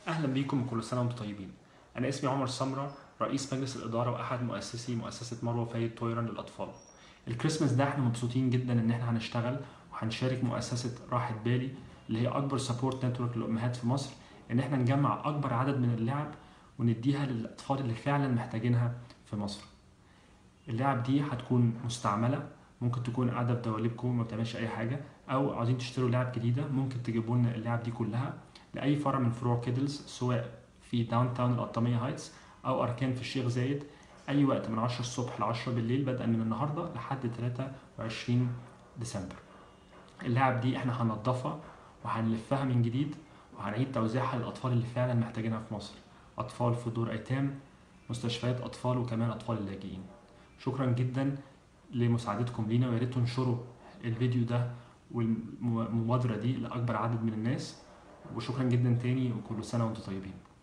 اهلا بيكم وكل سنه وانتم طيبين انا اسمي عمر سمره رئيس مجلس الاداره واحد مؤسسي مؤسسه مروه فايد تويران للاطفال الكريسماس ده احنا مبسوطين جدا ان احنا هنشتغل وهنشارك مؤسسه راحه بالي اللي هي اكبر سبورت نتورك للامهات في مصر ان احنا نجمع اكبر عدد من اللعب ونديها للاطفال اللي فعلا محتاجينها في مصر اللعب دي هتكون مستعمله ممكن تكون قاعده في دواليبكم ما بتعملش اي حاجه او عاوزين تشتروا لعب جديده ممكن تجيبوا لنا اللعب دي كلها لاي فرع من فروع كيدلز سواء في داون تاون القطاميه هايتس او اركان في الشيخ زايد اي وقت من 10 الصبح ل 10 بالليل بدءا من النهارده لحد 23 ديسمبر اللعب دي احنا هننضفها وهنلفها من جديد وهنعيد توزيعها للاطفال اللي فعلا محتاجينها في مصر اطفال في دور ايتام مستشفيات اطفال وكمان اطفال اللاجئين شكرا جدا لمساعدتكم لينا ويا ريت تنشروا الفيديو ده والمبادره دي لاكبر عدد من الناس وشكرا جدا تاني وكل سنه وانتم طيبين